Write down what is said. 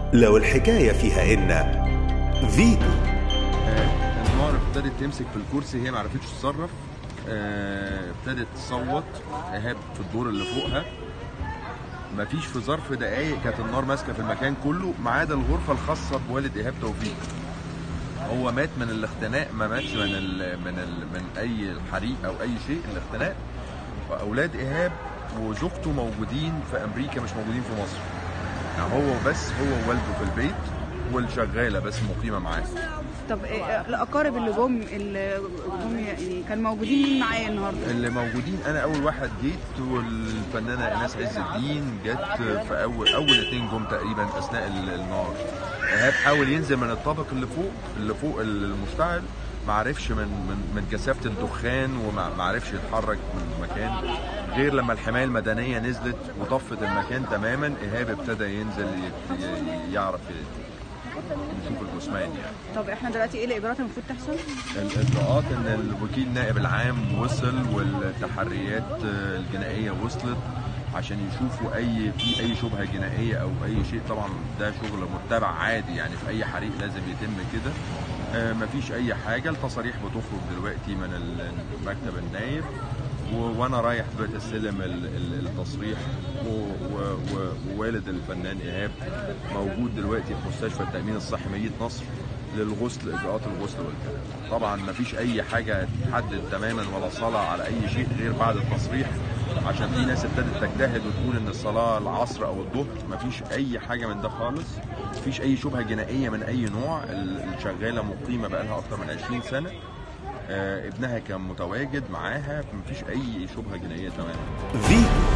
لو الحكاية فيها إن فيتو آه، النار ابتدت تمسك في الكرسي هي ما عرفتش تتصرف آه، ابتدت تصوت ايهاب في الدور اللي فوقها مفيش في ظرف دقايق كانت النار ماسكه في المكان كله ما عدا الغرفه الخاصه بوالد ايهاب توفيق هو مات من الاختناق ما ماتش من ال من ال من اي حريق او اي شيء الاختناق واولاد ايهاب وزوجته موجودين في امريكا مش موجودين في مصر يعني هو بس هو ووالده في البيت والشغاله بس مقيمه معاه طب إيه الاقارب اللي جم اللي جم يعني كان موجودين مين معايا النهارده؟ اللي موجودين انا اول واحد جيت والفنانه ايناس عز الدين جت في اول اول اتنين جم تقريبا اثناء ال- النار ايهاب حاول ينزل من الطابق اللي فوق اللي فوق المشتعل ما عرفش من من من كثافه الدخان وما ما عرفش يتحرك من المكان غير لما الحمايه المدنيه نزلت وطفت المكان تماما ايهاب ابتدى ينزل ي- ي- يعرف ي- يشوف الجثمان يعني طب احنا دلوقتي ايه الاجراءات المفروض تحصل؟ الاجراءات ان الوكيل نائب العام وصل والتحريات الجنائيه وصلت عشان يشوفوا اي في اي شبهه جنائيه او اي شيء طبعا ده شغل متبع عادي يعني في اي حريق لازم يتم كده آه، مفيش اي حاجه التصاريح بتخرج دلوقتي من ال- مكتب النايب و- وانا رايح دلوقتي استلم ال- ال- التصريح و- و- و- ووالد الفنان ايهاب موجود دلوقتي في مستشفى التامين الصحي مدينه نصر للغسل اجراءات الغسل والكلام طبعا ما فيش اي حاجه تحدد تماما ولا صلاه على اي شيء غير بعد التصريح عشان في ناس ابتدت تجتهد وتقول ان الصلاه العصر او الظهر ما فيش اي حاجه من ده خالص ما فيش اي شبهه جنائيه من اي نوع ال- الشغاله مقيمه بقالها اكتر من 20 سنه آه، ابنها كان متواجد معاها مفيش اي شبهه جنائيه تماما فيتو